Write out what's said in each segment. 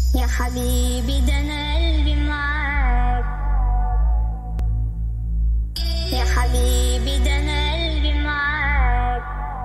يا حبيبي ده انا قلبي معاك يا حبيبي ده انا قلبي معاك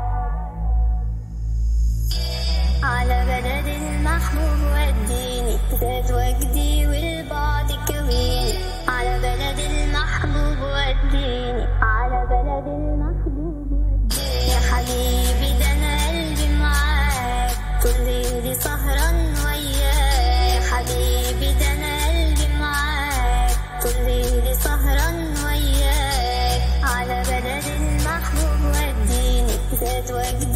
على بلد المحبوب وديني زاد وجدي والبعد كويني على بلد المحبوب وديني على بلد المحبوب وديني يا حبيبي ده انا قلبي معاك كل ليلي سهران وياك يا حبيبي ده انا قلبي معاك كل ليلي سهران وياك على بلد المحبوب وديني زاد وجدي